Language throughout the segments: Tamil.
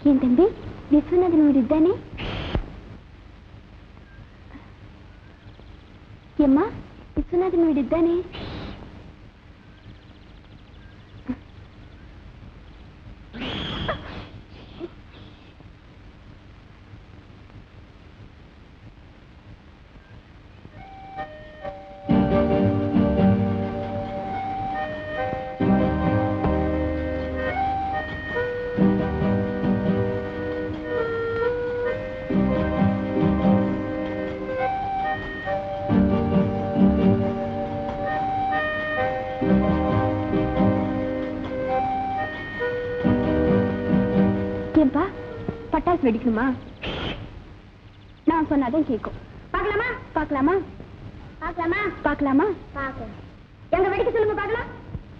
என் தம்பி விஸ்வநாதன் வீடு தானே எம்மா விஸ்வநாதன் வீடு தானே ஏன்பா பட்டாசு வெடிக்கணுமா நான் சொன்னாதான் கேட்கும் பார்க்கலாமா பார்க்கலாமா பார்க்கலாமா பார்க்கலாமா பார்க்கலாம் எங்க வெடிக்க சொல்லுங்க பார்க்கலாம்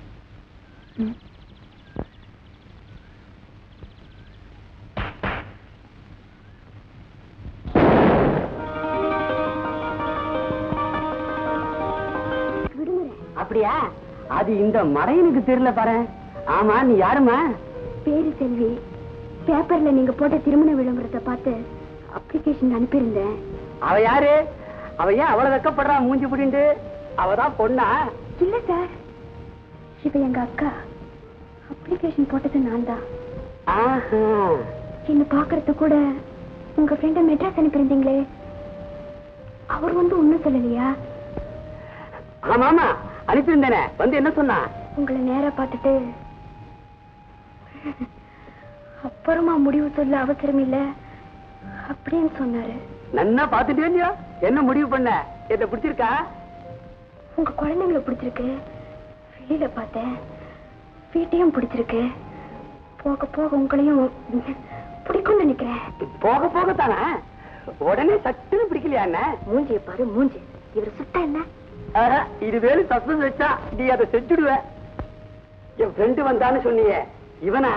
விடுமுறை அப்படியா அது இந்த மடையனுக்கு தெரியல பாரு ஆமா நீ யாருமா பேரு செல்வி பேப்பர்ல நீங்க போட்ட திருமண விளம்பரத்தை பார்த்து அப்ளிகேஷன் அனுப்பியிருந்தேன் அவ யாரு அவ ஏன் அவ்வளவு வெக்கப்படுறா மூஞ்சி புடிண்டு அவதான் பொண்ணா இல்ல சார் இவ எங்க அக்கா அப்ளிகேஷன் போட்டது நான் தான் ஆஹா. என்ன பாக்குறது கூட உங்க ஃப்ரெண்ட மெட்ராஸ் அனுப்பியிருந்தீங்களே அவர் வந்து ஒண்ணும் சொல்லலையா ஆமா ஆமா அனுப்பியிருந்தேனே வந்து என்ன சொன்னா உங்களை நேரா பார்த்துட்டு அப்புறமா முடிவு சொல்ல அவசரம் இல்ல அப்படின்னு சொன்னாரு நன்னா பாத்துட்டே இல்லையா என்ன முடிவு பண்ண என்ன பிடிச்சிருக்கா உங்க குழந்தைங்களை பிடிச்சிருக்கு வெளியில பார்த்தேன் வீட்டையும் பிடிச்சிருக்கு போக போக உங்களையும் பிடிக்கும்னு நினைக்கிறேன் போக போக தானே உடனே சட்டுன்னு பிடிக்கலையா என்ன மூஞ்சிய பாரு மூஞ்சி இவர் சுட்டா என்ன ஆஹா, இது வேலு சஸ்பென்ஸ் வச்சா நீ அதை செஞ்சுடுவ என் ஃப்ரெண்டு வந்தான்னு சொன்னியே இவனா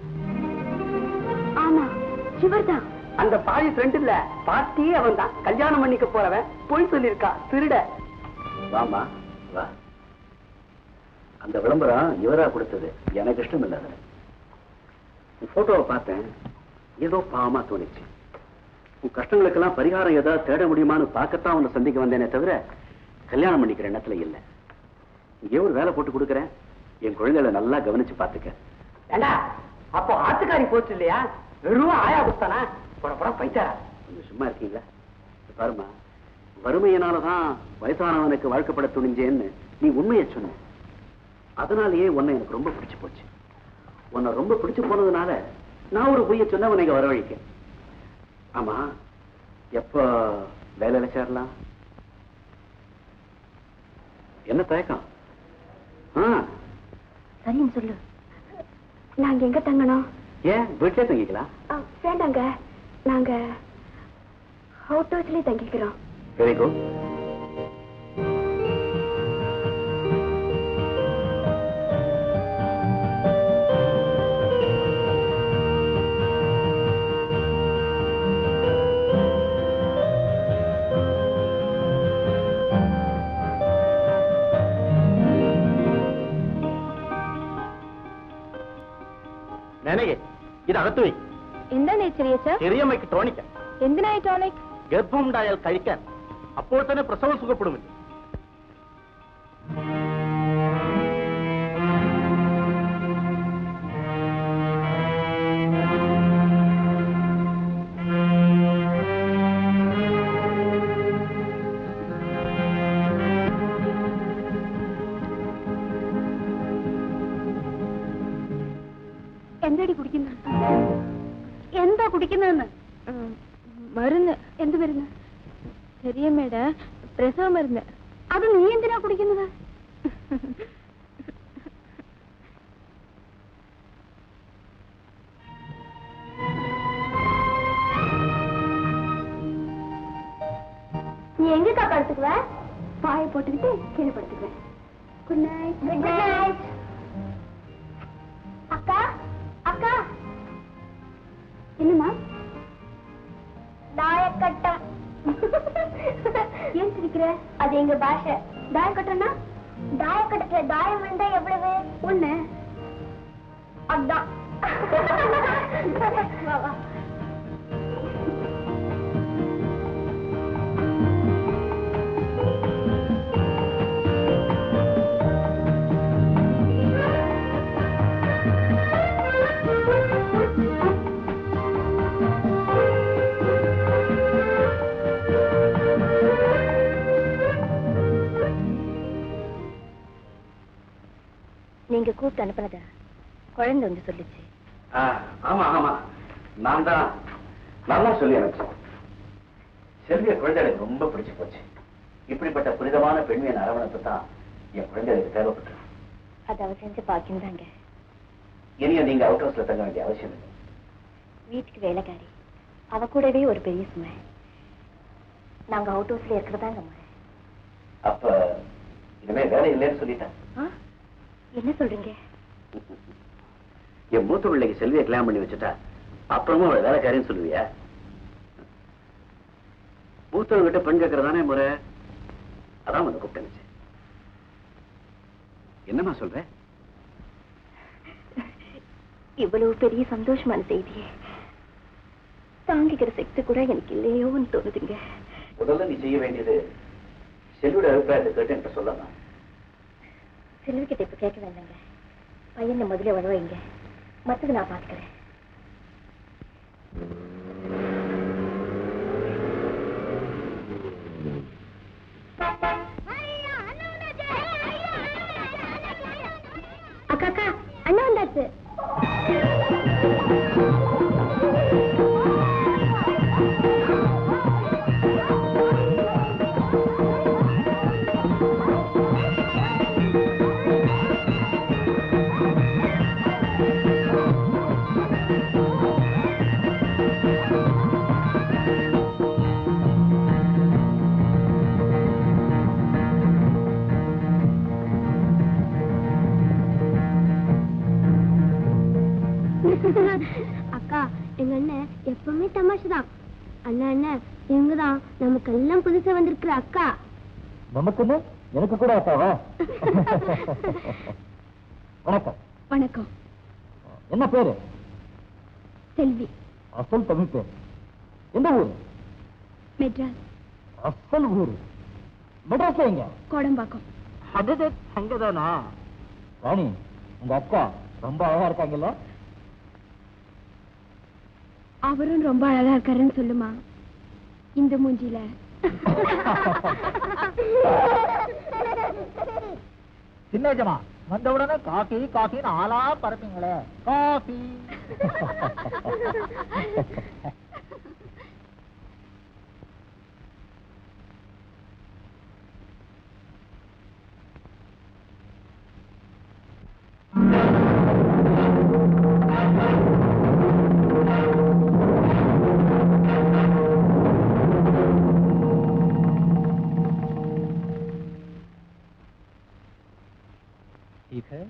ஆமா இவர்தான் அந்த பாவி ஃப்ரெண்ட் இல்ல பாட்டியே அவன் தான் கல்யாணம் பண்ணிக்க போறவன் பொய் சொல்லியிருக்கா திருட வாமா வா அந்த விளம்பரம் இவரா கொடுத்தது எனக்கு இஷ்டம் இல்லை அதுல உன் போட்டோவை பார்த்தேன் ஏதோ பாவமா தோணுச்சு உன் கஷ்டங்களுக்கெல்லாம் பரிகாரம் ஏதாவது தேட முடியுமான்னு பார்க்கத்தான் உன்னை சந்திக்க வந்தேனே தவிர கல்யாணம் பண்ணிக்கிற எண்ணத்துல இல்லை இங்கே ஒரு வேலை போட்டு கொடுக்குறேன் என் குழந்தைகளை நல்லா கவனிச்சு பார்த்துக்க ஏண்டா அப்போ ஆத்துக்காரி போச்சு இல்லையா வெறும் ஆயா புத்தானா போட போட பைத்தாரா கொஞ்சம் சும்மா இருக்கீங்களா இத பாருமா வறுமையினாலதான் வயசானவனுக்கு வாழ்க்கப்பட துணிஞ்சேன்னு நீ உண்மையை சொன்ன அதனாலேயே உன்னை எனக்கு ரொம்ப பிடிச்சு போச்சு உன்னை ரொம்ப பிடிச்சு போனதுனால நான் ஒரு பொய்ய சொன்ன உன்னை இங்க வரவழைக்க ஆமா எப்ப வேலையில சேரலாம் என்ன தயக்கம் ஆ, சரின்னு சொல்லு நாங்க எங்க தங்கணும் ஏன் வீட்டிலே தங்கிக்கலாம் ஆ, வேண்டாங்க நாங்க அவுட் ஹவுஸ்லயே தங்கிக்கிறோம் வெரி குட் ನನಗೆ ഇത് അകത്തു വയ്ക്കും എന്താണ് ചെറിയ സർ ചെറിയമ്മയ്ക്ക് ടോണിക്ക എന്തിനായി ടോണിക് ഗർഭമുണ്ടായാൽ കഴിക്കാൻ അപ്പോൾ തന്നെ പ്രസവം സുഖപ്പെടുമല്ലോ എന്താടി കുടിക്കുന്നത് എന്താ കുടിക്കുന്നതെന്ന് മരുന്ന് എന്ത് മരുന്ന് ചെറിയമ്മയുടെ പ്രസവ മരുന്ന് അത് നീ എന്തിനാ കുടിക്കുന്നത് நீ எங்கக்கா படுத்துக்குவ பாய போட்டுக்கிட்டு கீழே படுத்துக்குவேன் குட் நைட் குட் நைட் அக்கா அக்கா என்னம்மா தாயக்கட்டம் ஏன் சிரிக்கிற அது எங்க பாஷை தாயக்கட்டம்னா தாயக்கட்டத்துல தாயம் விழுந்தா எவ்வளவு ஒண்ணு அதான் வா வா நீங்க கூப்பிட்டு அனுப்புனதா குழந்தை வந்து சொல்லுச்சு ஆ, ஆமா ஆமா நான் தான் நல்லா சொல்லி அனுப்பிச்சேன் செல்விய குழந்தை எனக்கு ரொம்ப பிடிச்சு போச்சு இப்படிப்பட்ட புனிதமான பெண்மையின் அரவணைப்பு தான் என் குழந்தை எனக்கு தேவைப்பட்டு அது அவ செஞ்ச பாக்கியம் தாங்க இனியும் நீங்க அவுட் ஹவுஸ்ல தங்க வேண்டிய அவசியம் இல்லை வீட்டுக்கு வேலைக்காரி அவ கூடவே ஒரு பெரிய சுமை நாங்க அவுட் ஹவுஸ்ல இருக்கிறதாங்க முறை அப்ப இனிமே வேலை இல்லைன்னு சொல்லிட்டேன் ஆ? என்ன சொல்றீங்க என் மூத்த பிள்ளைக்கு செல்வியை கல்யாணம் பண்ணி வச்சுட்டா அப்புறமும் அவளை வேலைக்காரின்னு சொல்லுவியா மூத்தவங்க கிட்ட பெண் கேட்கறதானே முறை அதான் வந்து கூப்பிட்டு என்னம்மா சொல்ற இவ்வளவு பெரிய சந்தோஷமான செய்தியே தாங்கிக்கிற சக்தி கூட எனக்கு இல்லையோன்னு தோணுதுங்க முதல்ல நீ செய்ய வேண்டியது செல்வியோட அபிப்பிராயத்தை கேட்டு என்கிட்ட சொல்லலாம் செல்விக்கிட்ட இப்ப கேட்க வேண்டாங்க பையனை முதல்ல வர வைங்க மத்தது நான் பாத்துக்கிறேன் அக்கா அக்கா அண்ணா வந்தாச்சு அக்கா எங்க அண்ணன் எப்பவுமே தமாஷுதான் அண்ணா அண்ணன் இவங்க தான் நமக்கு எல்லாம் புதுசா வந்திருக்கிற அக்கா நமக்குன்னு எனக்கு கூட அக்காவா வணக்கம் வணக்கம் என்ன பேரு செல்வி அசல் தமிழ் பேர் எந்த ஊர் மெட்ராஸ் அசல் ஊர் மெட்ராஸ்ல எங்க கோடம்பாக்கம் அது அங்கதானா ராணி உங்க அக்கா ரொம்ப அழகா இருக்காங்கல்ல அவரும் ரொம்ப அழகா இருக்காருன்னு சொல்லுமா இந்த மூஞ்சில சின்னஜமா வந்த உடனே காஃபி காஃபின்னு ஆளா பரப்பீங்களே காஃபி ठीक है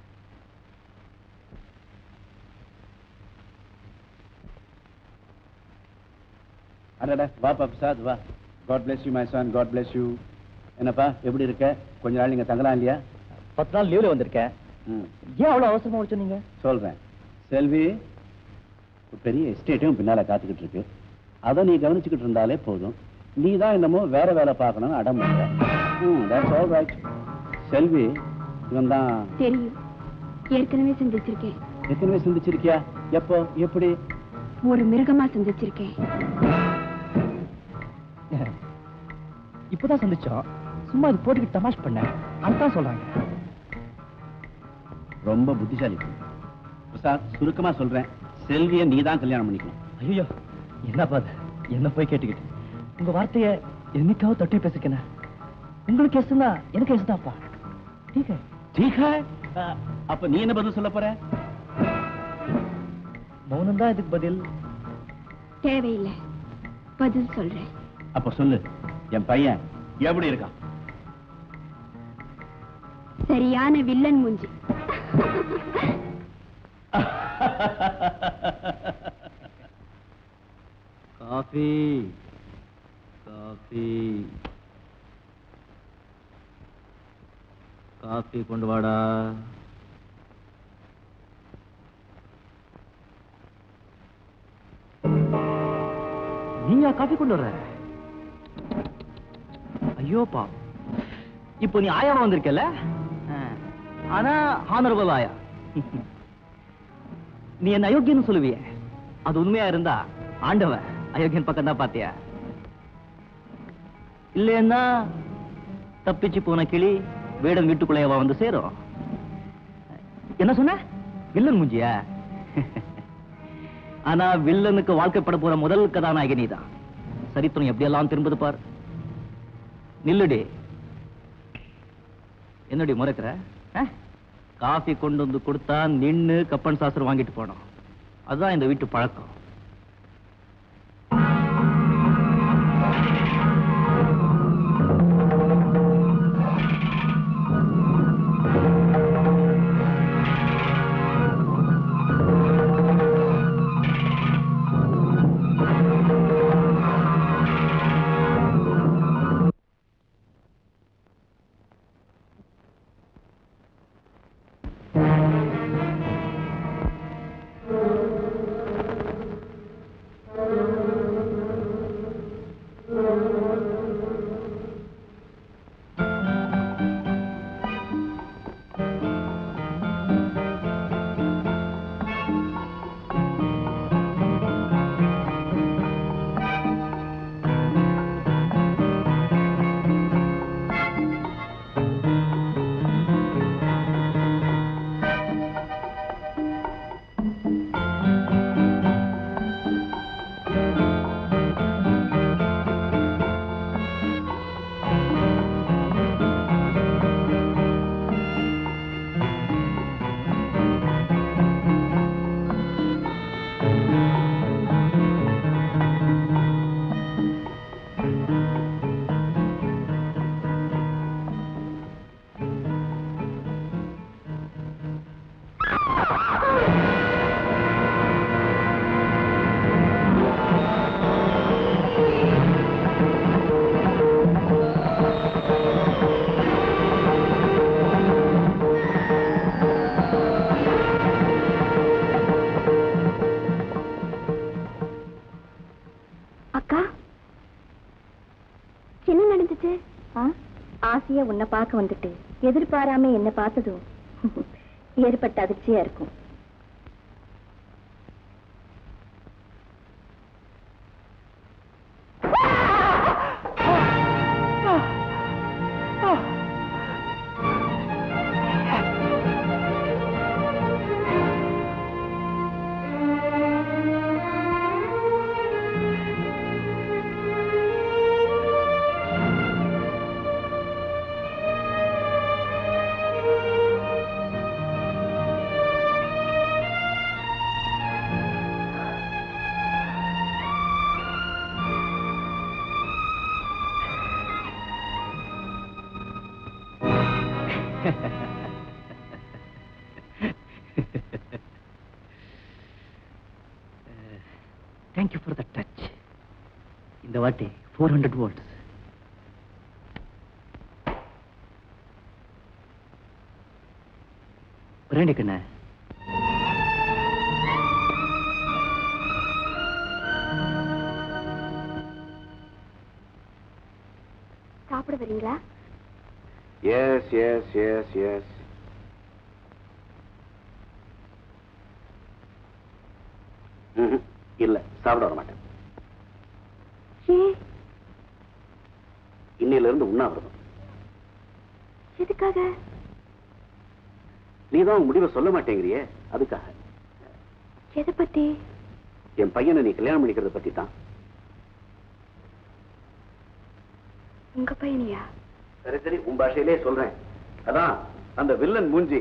அடடா வாப்பா பிரசாத் வா God bless you my son God bless you என்னப்பா எப்படி இருக்க கொஞ்ச நாள் நீங்க தங்கலாம் இல்லையா பத்து நாள் லீவ்ல வந்திருக்கேன் ம் ஏன் அவ்வளவு அவசரமா வச்சு நீங்க சொல்றேன் செல்வி ஒரு பெரிய எஸ்டேட்டும் பின்னால காத்துக்கிட்டு இருக்கு அதை நீ கவனிச்சுக்கிட்டு இருந்தாலே போதும் நீ தான் என்னமோ வேற வேலை பார்க்கணும்னு அடம் பண்ற ம் தட்ஸ் ஆல் ரைட் செல்வி இவன் தான் தெரியும் ஏற்கனவே சந்திச்சிருக்கேன் எத்தனை சிந்திச்சிருக்கியா எப்போ எப்படி ஒரு மிருகமா சந்திச்சிருக்கேன் இப்பதான் சந்திச்சோம் சும்மா இது போட்டுக்கிட்டு தமாஷ் பண்ணேன் அதான் சொல்றாங்க ரொம்ப புத்திசாலி பிரசாத் சுருக்கமா சொல்றேன் செல்வியை நீ தான் கல்யாணம் பண்ணிக்கணும் ஐயோ என்ன பாது என்ன போய் கேட்டுக்கிட்டு உங்க வார்த்தைய என்னைக்காவது தொட்டி பேசிக்கணும் உங்களுக்கு எசுனா எனக்கு எசுதாப்பா ठीक है ठीक है அப்ப நீ என்ன பதில் சொல்ல போற மௌனம் தான் இதுக்கு பதில் தேவையில்லை பதில் சொல்றேன் அப்ப சொல்லு என் பையன் எப்படி இருக்கான் சரியான வில்லன் மூஞ்சி காஃபி காஃபி காஃபி கொண்டு வாடா நீயா காஃபி கொண்டு வர்ற ஐயோப்பா இப்போ நீ ஆயாவா வந்திருக்கல ஆ. ஆனா ஹானரபிள் ஆயா நீ என்ன அயோக்கியன்னு சொல்லுவியே அது உண்மையா இருந்தா ஆண்டவன் அயோக்கியன் பக்கம் தான் பாத்தியா இல்லைன்னா தப்பிச்சு போன கிளி வேடன் வீட்டுக்குள்ளேயவா வந்து சேரும் என்ன சொன்ன வில்லன் மூஞ்சியா ஆனா வில்லனுக்கு வாழ்க்கைப்பட போற முதல் கதாநாயகி நீதான் சரித்திரம் எப்படியெல்லாம் திரும்புது பார் நில்லுடி என்னடி முறைக்கிற ஆ? காஃபி கொண்டு வந்து கொடுத்தா நின்னு கப்பன் சாஸ்திரம் வாங்கிட்டு போனோம் அதுதான் இந்த வீட்டு பழக்கம் அக்கா என்ன நடந்துச்சு ஆசையா உன்னை பார்க்க வந்துட்டு எதிர்பாராம என்ன பார்த்ததும் ஏற்பட்ட அதிர்ச்சியா இருக்கும் தேங்க்யூ ஃபார் த டச் இந்த வாட்டி ஃபோர் ஹண்ட்ரட் வோல்ட்ஸ் பிரேண்டி கண்ண சாப்பிட வரீங்களா எஸ் எஸ் எஸ் எஸ் இல்ல சாப்பிட வர மாட்டேன் ஏன் இன்னையில இருந்து உண்ணாவிரதம் எதுக்காக நீ தான் உன் முடிவை சொல்ல மாட்டேங்கிறியே அதுக்காக எதை பத்தி என் பையனை நீ கல்யாணம் பண்ணிக்கிறத பத்தி தான் உங்க பையனியா சரி சரி உன் பாஷையிலே சொல்றேன் அதான் அந்த வில்லன் மூஞ்சி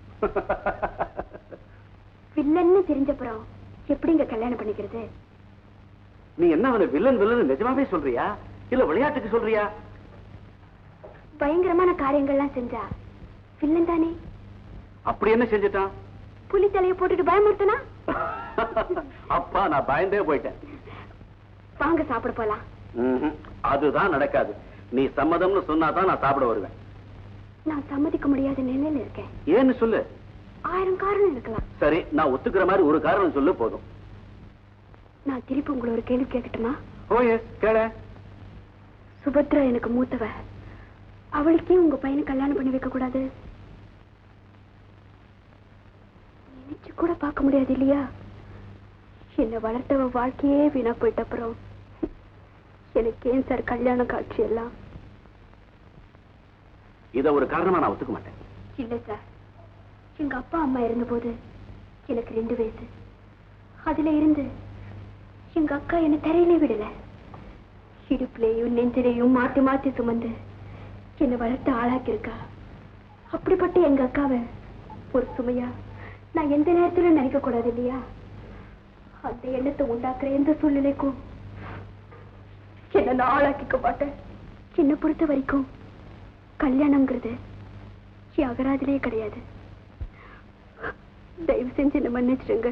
வில்லன்னு தெரிஞ்சப்புறம் எப்படிங்க கல்யாணம் பண்ணிக்கிறது நீ என்ன அவனை வில்லன் வில்லன் நிஜமாவே சொல்றியா இல்ல விளையாட்டுக்கு சொல்றியா பயங்கரமான காரியங்கள்லாம் செஞ்சா வில்லன் தானே அப்படி என்ன செஞ்சுட்டான் புலி தலையை போட்டுட்டு பயமுறுத்தனா அப்பா நான் பயந்தே போயிட்டேன் வாங்க சாப்பிட போலாம் ம்ஹும். அதுதான் நடக்காது நீ சம்மதம்னு சொன்னாதான் நான் சாப்பிட வருவேன் நான் சம்மதிக்க முடியாத நிலையில இருக்கேன் ஏன்னு சொல்லு ஆயிரம் காரணம் இருக்கலாம் சரி நான் ஒத்துக்கிற மாதிரி ஒரு காரணம் சொல்லு போதும் நான் திருப்பி உங்களை ஒரு கேள்வி கேட்கட்டுமா ஓ எஸ் கேள சுபத்ரா எனக்கு மூத்தவ அவளுக்கே உங்க பையனை கல்யாணம் பண்ணி வைக்க கூடாது நினைச்சு கூட பார்க்க முடியாது இல்லையா என்ன வளர்த்தவ வாழ்க்கையே வீணா போயிட்ட அப்புறம் எனக்கு ஏன் சார் கல்யாண காட்சி எல்லாம் இத ஒரு காரணமா நான் ஒத்துக்க மாட்டேன் இல்ல சார் எங்க அப்பா அம்மா இருந்தபோது எனக்கு ரெண்டு வயசு அதுல இருந்து எங்க அக்கா என்ன தரையிலே விடல இடுப்புலையும் நெஞ்சிலையும் மாத்தி மாத்தி சுமந்து என்னை வளர்த்து ஆளாக்கியிருக்கா அப்படிப்பட்ட எங்க அக்காவை ஒரு சுமையா நான் எந்த நேரத்துல நினைக்க கூடாது இல்லையா அந்த எண்ணத்தை உண்டாக்குற எந்த சூழ்நிலைக்கும் என்ன நான் ஆளாக்கிக்க மாட்டேன் என்னை பொறுத்த வரைக்கும் கல்யாணங்கிறது என் அகராதிலே கிடையாது தயவு செஞ்சு என்ன மன்னிச்சிடுங்க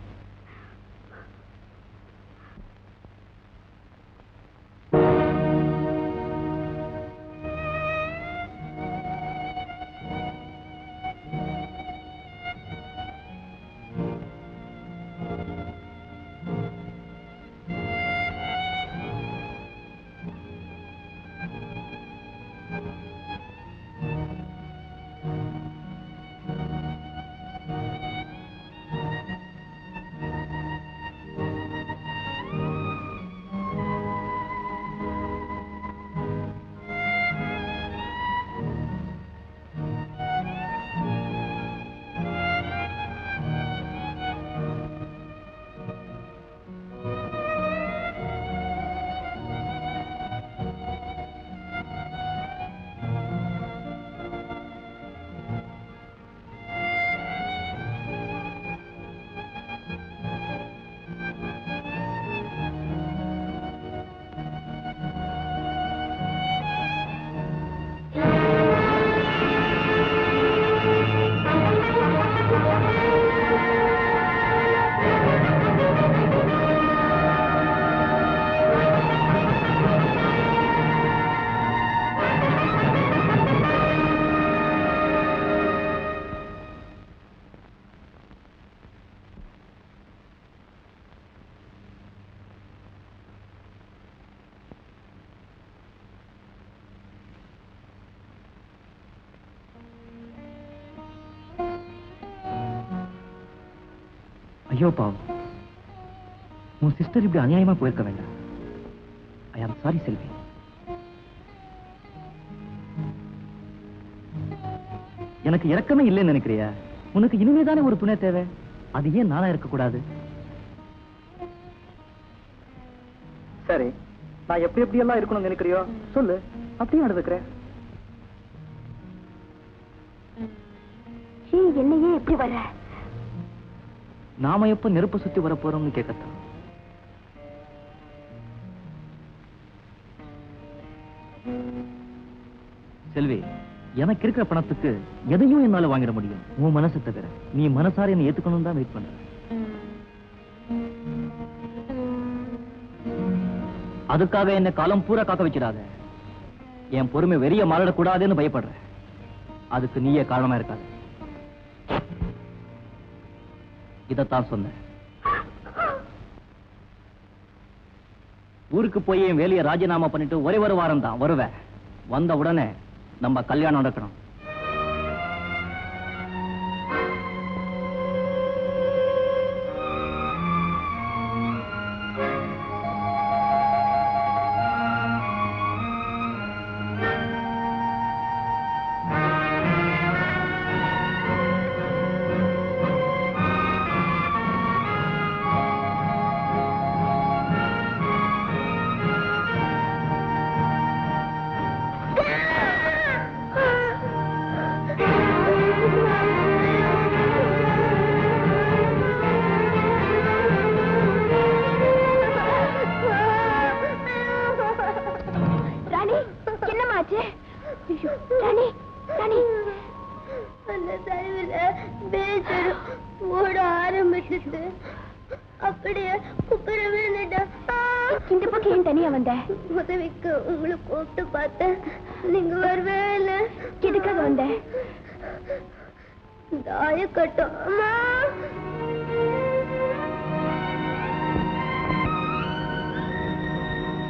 ஐயோ பாவம் உன் சிஸ்டர் இப்படி அநியாயமா போயிருக்க வேண்டாம் ஐ ஆம் சாரி செல்வி எனக்கு இறக்கமே இல்லைன்னு நினைக்கிறியா உனக்கு இனிமேதானே ஒரு துணை தேவை அது ஏன் நானா இருக்கக்கூடாது சரி நான் எப்படி எப்படி எல்லாம் இருக்கணும்னு நினைக்கிறியோ சொல்லு அப்படியே நடந்துக்கிறேன் ஏன் என்னையே எப்படி வர நாம எப்ப நெருப்பு சுத்தி வர போறோம்னு கேட்கத்தான் செல்வி எனக்கு இருக்கிற பணத்துக்கு எதையும் என்னால வாங்கிட முடியும் உன் மனசை தவிர நீ மனசார என்னை ஏத்துக்கணும் தான் வெயிட் பண்ற அதுக்காக என்ன காலம் பூரா காக்க வச்சிடாத என் பொறுமை வெறிய மாறிடக்கூடாதுன்னு பயப்படுறேன் அதுக்கு நீயே காரணமா இருக்காது இதத்தான் சொன்னேன் ஊருக்கு போய் என் வேலையை ராஜினாமா பண்ணிட்டு ஒரே ஒரு வாரம் தான் வருவேன் வந்த உடனே நம்ம கல்யாணம் நடக்கணும் ராணி என்னமாச்சு ஐயோ, ராணி ராணி அந்த சரிவில் பேச்சர் ஓட ஆரம்பிச்சது அப்படியே குப்புற விழுந்துட்டேன் இந்த பக்கம் ஏன் தனியா வந்த உதவிக்கு உங்களை கூப்பிட்டு பார்த்தேன் நீங்க வரவே இல்லை எதுக்காக வந்த தாய கட்டும் அம்மா